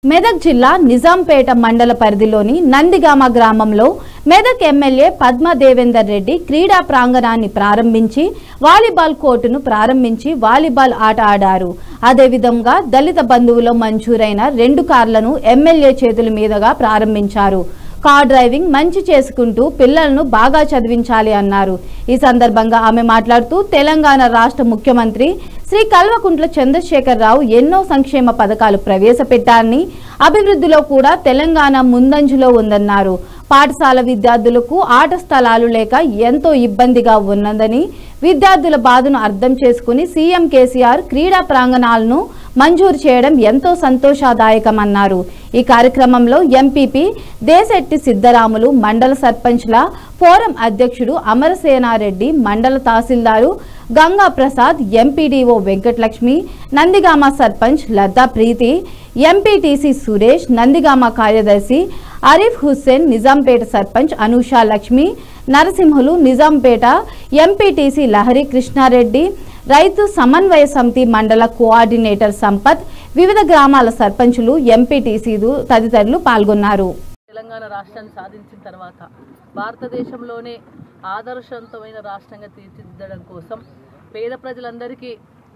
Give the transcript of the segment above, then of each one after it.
మెదక్ జిల్లా నిజాంపేట మండల పరిధిలోని నందిగామ గ్రామంలో మెదక్ ఎమ్మెల్యే పద్మ దేవేందర్ రెడ్డి క్రీడా ప్రాంగణాన్ని ప్రారంభించి వాలీబాల్ కోర్టును ప్రారంభించి వాలీబాల్ ఆట ఆడారు అదేవిధంగా దళిత బంధువులో మంజూరైన రెండు కార్లను ఎమ్మెల్యే చేతుల మీదుగా ప్రారంభించారు కార్ డ్రైవింగ్ మంచి చేసుకుంటూ పిల్లలను బాగా చదివించాలి అన్నారు ఈ సందర్భంగా ఆమె మాట్లాడుతూ తెలంగాణ రాష్ట్ర ముఖ్యమంత్రి శ్రీ కల్వకుంట్ల చంద్రశేఖరరావు ఎన్నో సంక్షేమ పథకాలు ప్రవేశపెట్టారని అభివృద్ధిలో కూడా తెలంగాణ ముందంజలో ఉందన్నారు పాఠశాల విద్యార్థులకు ఆట స్థలాలు లేక ఎంతో ఇబ్బందిగా ఉన్నదని విద్యార్థుల బాధను అర్థం చేసుకుని సీఎం కేసీఆర్ క్రీడా ప్రాంగణాలను మంజూరు చేయడం ఎంతో సంతోషదాయకమన్నారు ఈ కార్యక్రమంలో ఎంపీపీ దేశెట్టి సిద్ధరాములు మండల సర్పంచ్ల ఫోరం అధ్యక్షుడు అమరసేనారెడ్డి మండల తహసీల్దారు గంగా ప్రసాద్ ఎంపీడీఓ వెంకటలక్ష్మి నందిగామ సర్పంచ్ లతా ప్రీతి ఎంపీటీసీ సురేష్ నందిగామ కార్యదర్శి ఆరిఫ్ హుస్సేన్ నిజాంపేట సర్పంచ్ అనూషా లక్ష్మి నరసింహులు నిజాంపేట ఎంపీటీసీ లహరి కృష్ణారెడ్డి రైతు సమన్వయ సమితి మండల కోఆర్డినేటర్ సంపత్ వివిధ గ్రామాల సర్పంచులు ఎంపీటీసీలు తదితరులు పాల్గొన్నారు తెలంగాణ రాష్ట్రాన్ని సాధించిన తర్వాత భారతదేశంలోనే ఆదర్శవంతమైన రాష్ట్రంగా తీర్చిదిద్దడం కోసం పేద ప్రజలందరికీ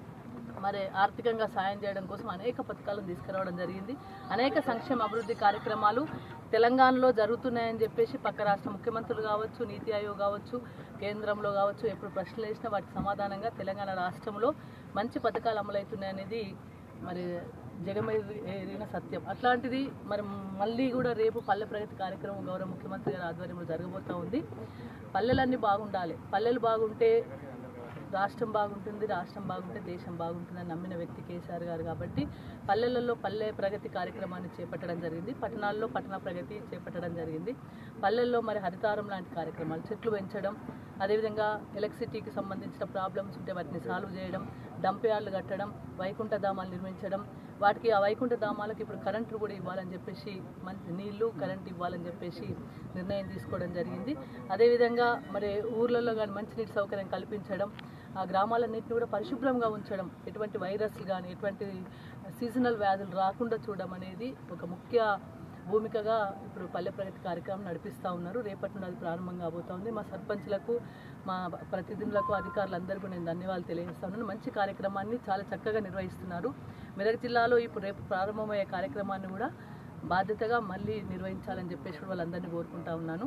మరి ఆర్థికంగా సాయం చేయడం కోసం అనేక పథకాలను తీసుకురావడం జరిగింది అనేక సంక్షేమ అభివృద్ధి కార్యక్రమాలు తెలంగాణలో జరుగుతున్నాయని చెప్పేసి పక్క రాష్ట్ర ముఖ్యమంత్రులు కావచ్చు నీతి ఆయోగ్ కావచ్చు కేంద్రంలో కావచ్చు ఎప్పుడు ప్రశ్నలు వేసినా వాటికి సమాధానంగా తెలంగాణ రాష్ట్రంలో మంచి పథకాలు అమలవుతున్నాయనేది మరి జగమెరిగిన సత్యం అట్లాంటిది మరి మళ్ళీ కూడా రేపు పల్లె ప్రగతి కార్యక్రమం గౌరవ ముఖ్యమంత్రి గారి ఆధ్వర్యంలో జరగబోతా ఉంది పల్లెలన్నీ బాగుండాలి పల్లెలు బాగుంటే రాష్ట్రం బాగుంటుంది రాష్ట్రం బాగుంటే దేశం బాగుంటుందని నమ్మిన వ్యక్తి కేసీఆర్ గారు కాబట్టి పల్లెలలో పల్లె ప్రగతి కార్యక్రమాన్ని చేపట్టడం జరిగింది పట్టణాల్లో పట్టణ ప్రగతి చేపట్టడం జరిగింది పల్లెల్లో మరి హరితారం లాంటి కార్యక్రమాలు చెట్లు పెంచడం అదేవిధంగా ఎలక్ట్రిసిటీకి సంబంధించిన ప్రాబ్లమ్స్ ఉంటే వాటిని సాల్వ్ చేయడం డంప్ యార్డ్లు కట్టడం వైకుంఠ ధామాలు నిర్మించడం వాటికి ఆ వైకుంఠ ధామాలకు ఇప్పుడు కరెంటు కూడా ఇవ్వాలని చెప్పేసి మంచి నీళ్లు కరెంట్ ఇవ్వాలని చెప్పేసి నిర్ణయం తీసుకోవడం జరిగింది అదేవిధంగా మరి ఊర్లలో కానీ మంచినీటి సౌకర్యం కల్పించడం ఆ గ్రామాలన్నింటినీ కూడా పరిశుభ్రంగా ఉంచడం ఎటువంటి వైరస్లు కానీ ఎటువంటి సీజనల్ వ్యాధులు రాకుండా చూడడం అనేది ఒక ముఖ్య భూమికగా ఇప్పుడు పల్లె ప్రగతి కార్యక్రమం నడిపిస్తూ ఉన్నారు రేపటి నుండి అది ప్రారంభం కాబోతా ఉంది మా సర్పంచ్లకు మా ప్రతినిధులకు అధికారులందరికీ నేను ధన్యవాదాలు తెలియజేస్తా ఉన్నాను మంచి కార్యక్రమాన్ని చాలా చక్కగా నిర్వహిస్తున్నారు మెదక్ జిల్లాలో ఇప్పుడు రేపు ప్రారంభమయ్యే కార్యక్రమాన్ని కూడా బాధ్యతగా మళ్ళీ నిర్వహించాలని చెప్పేసి కూడా వాళ్ళందరినీ కోరుకుంటా ఉన్నాను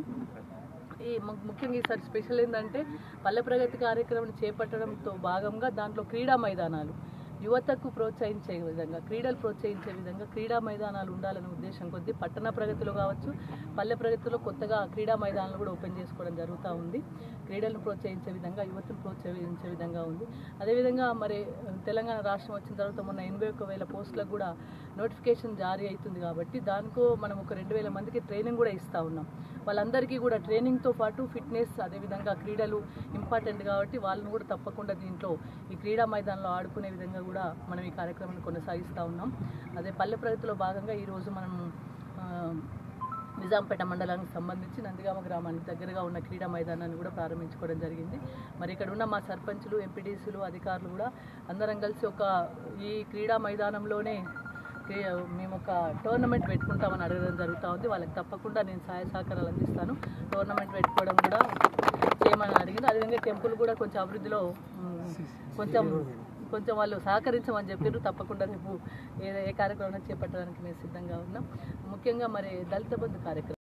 ఈ ము- ముఖ్యంగా ఈసారి స్పెషల్ ఏంటంటే పల్లె ప్రగతి కార్యక్రమం చేపట్టడంతో భాగంగా దాంట్లో క్రీడా మైదానాలు యువతకు ప్రోత్సహించే విధంగా క్రీడలు ప్రోత్సహించే విధంగా క్రీడా మైదానాలు ఉండాలనే ఉద్దేశం కొద్దీ పట్టణ ప్రగతిలో కావచ్చు పల్లె ప్రగతిలో కొత్తగా క్రీడా మైదానాలు కూడా ఓపెన్ చేసుకోవడం జరుగుతూ ఉంది క్రీడలను ప్రోత్సహించే విధంగా యువతను ప్రోత్సహించే విధంగా ఉంది అదేవిధంగా మరి తెలంగాణ రాష్ట్రం వచ్చిన తర్వాత మొన్న ఎనభై ఒక్క వేల పోస్టులకు కూడా నోటిఫికేషన్ జారీ అవుతుంది కాబట్టి దానికో మనం ఒక రెండు వేల మందికి ట్రైనింగ్ కూడా ఇస్తూ ఉన్నాం వాళ్ళందరికీ కూడా ట్రైనింగ్తో పాటు ఫిట్నెస్ అదేవిధంగా క్రీడలు ఇంపార్టెంట్ కాబట్టి వాళ్ళని కూడా తప్పకుండా దీంట్లో ఈ క్రీడా మైదానంలో ఆడుకునే విధంగా కూడా మనం ఈ కార్యక్రమాన్ని కొనసాగిస్తూ ఉన్నాం అదే పల్లె ప్రగతిలో భాగంగా ఈరోజు మనం ఆ, నిజాంపేట మండలానికి సంబంధించి నందిగామ గ్రామానికి దగ్గరగా ఉన్న క్రీడా మైదానాన్ని కూడా ప్రారంభించుకోవడం జరిగింది మరి ఇక్కడ ఉన్న మా సర్పంచులు ఎంపీడీసీలు అధికారులు కూడా అందరం కలిసి ఒక ఈ క్రీడా మైదానంలోనే క్రీ- మేము ఒక టోర్నమెంట్ పెట్టుకుంటామని అడగడం జరుగుతూ ఉంది వాళ్ళకి తప్పకుండా నేను సహాయ సహకారాలు అందిస్తాను టోర్నమెంట్ పెట్టుకోవడం కూడా చేయమని అడిగింది అదేవిధంగా టెంపుల్ కూడా కొంచెం అభివృద్ధిలో మ్, కొంచెం కొంచెం వాళ్ళు సహకరించమని చెప్పారు తప్పకుండా రేపు ఏ ఏ కార్యక్రమం చేపట్టడానికి మేము సిద్ధంగా ఉన్నాం ముఖ్యంగా మరి దళిత బంధు కార్యక్రమం